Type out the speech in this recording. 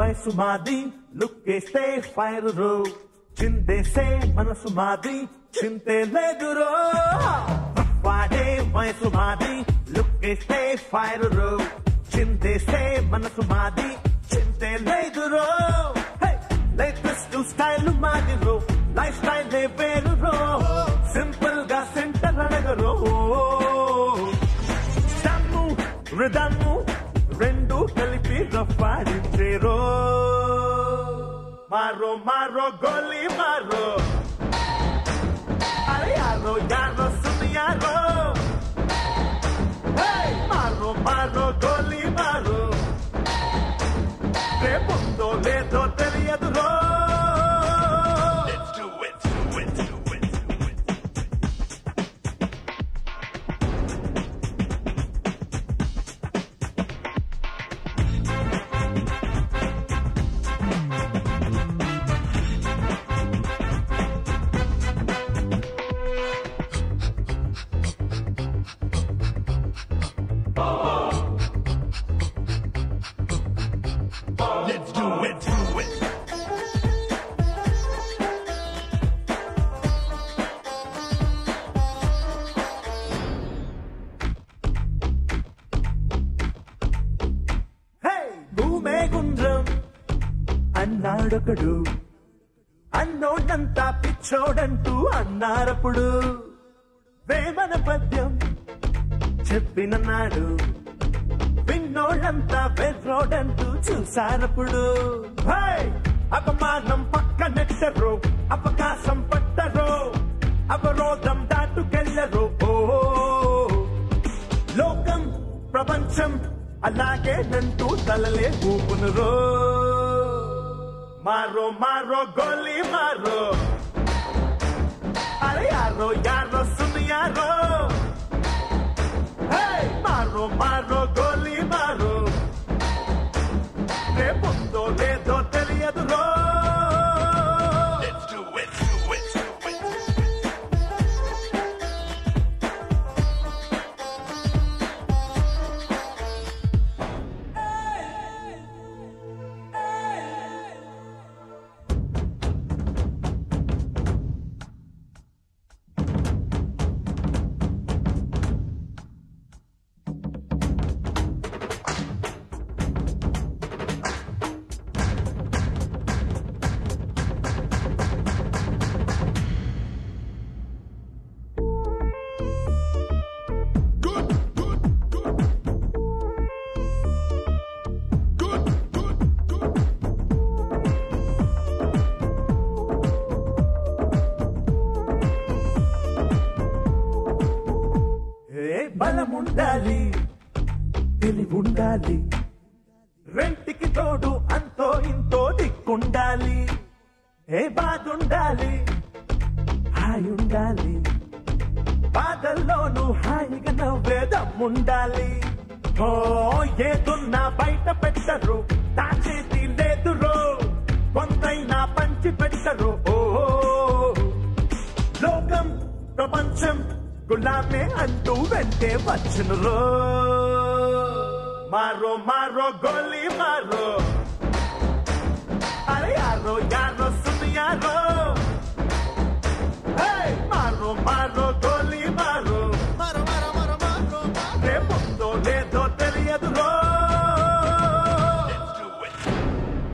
వయసు మాది లుక్కేస్తే ఫైర్ రో చిందేసే మనసు మాది చింతే లేదు రో వాడే వయసు మాది లుక్కేస్తే ఫైర్ రో చిందేసే మనసు మాది చింతే లేదు రో లేటెస్ట్ స్టైల్ మాది రో లైఫ్ స్టైల్ వేరు రో సింపుల్ గా సెంటర్ అడగరు స్టమ్ము రిదమ్ము రెండు కలిపి రఫాడించేరో మారో మారో గోలీ మారో అరే యారో యారో సున్ యారో Hey! మారో మారో గోలీ మారో రేపుందో లేదో తెలియదు రో Let's do it, do it, do it, do it. Let's do it, do it. హే భూమే గుండ్రం అన్నాడొకడు అన్నోడంతా పిచ్చోడంటూ అన్నారప్పుడు వేమన పద్యం చెప్పిన నాడు విన్నోళ్ళంతా వెర్రోడంటూ చూసారప్పుడు హే! అపమానం పక్క నెట్టరు అవకాశం పట్టరు అవరోధం దాటుకెళ్ళరు ఓ లోకం ప్రపంచం అలాగే నంటూ తలలే ఊపునురో మారో మారో గోలీ మారో అరే యారో యారో సున్ యారో హే! మారో మారో గోలీ మారో రేపుందో లేదో తెలియదు రో Let's do it, do it, do it. Good, good, good. Good, good, good. ఏ బలముండాలి తెలివుండాలి రెంటికి తోడు అంతో ఇంతో దిక్కుండాలి ఏ బాధుండాలి హాయి ఉండాలి బాధల్లోనూ హాయిగా నవ్వేదమ్ముండాలి ఓ ఏదున్నా బయట పెట్టరు దాచేది లేదురో కొంతైనా పంచి పెట్టరు ఓ లోకం ప్రపంచం గులామే అంటూ వెంటే వచ్చును రో మారో మారో గోలీ మారో అరే యారో యారో సున్ యారో